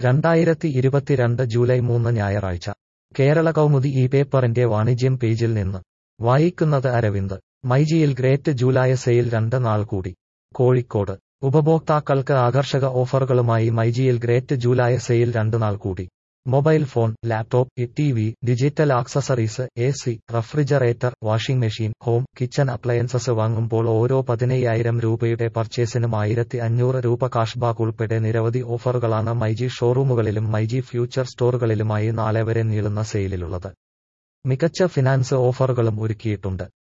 രണ്ടായിരത്തി ഇരുപത്തിരണ്ട് ജൂലൈ മൂന്ന് ഞായറാഴ്ച കേരള കൗമുദി ഈ പേപ്പറിന്റെ വാണിജ്യം പേജിൽ നിന്ന് വായിക്കുന്നത് അരവിന്ദ് മൈജിയിൽ ഗ്രേറ്റ് ജൂലൈ സെയിൽ രണ്ട് നാൾ കൂടി കോഴിക്കോട് ഉപഭോക്താക്കൾക്ക് ആകർഷക ഓഫറുകളുമായി മൈജിയിൽ ഗ്രേറ്റ് ജൂലൈ സെയിൽ രണ്ട് നാൾ കൂടി mobile phone laptop T V digital accessories A C refrigerator washing machine home kitchen appliances വാങ്ങുമ്പോൾ ഓരോ പതിനയ്യായിരം രൂപയുടെ പർച്ചേസിനും ആയിരത്തി അഞ്ഞൂറ് രൂപ കാഷ്ബാക്ക് ഉൾപ്പെടെ നിരവധി ഓഫറുകളാണ് മൈജി ഷോറൂമുകളിലും മൈജി ഫ്യൂച്ചർ സ്റ്റോറുകളിലുമായി നാളെ വരെ നീളുന്ന സെയിലിലുള്ളത് മികച്ച ഫിനാൻസ് ഓഫറുകളും ഒരുക്കിയിട്ടുണ്ട്